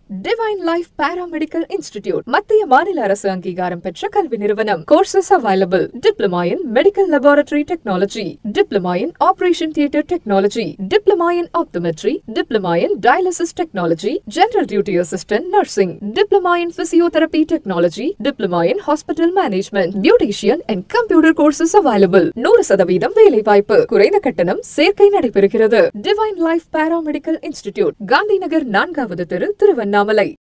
divine Life Paramedical institute மத்திய மாநில அரசு அங்கீகாரம் பெற்ற கல்வி நிறுவனம் courses available diploma in medical laboratory technology diploma in operation theatre technology diploma in optometry diploma in dialysis technology general duty assistant nursing diploma in physiotherapy technology diploma in hospital management beautician and computer courses available நூறு சதவீதம் வேலை வாய்ப்பு குறைந்த கட்டணம் சேர்க்கை நடைபெறுகிறது Divine Life Paramedical Institute Gandhi Nagar நான்காவது தெரு திருவண்ணாமலை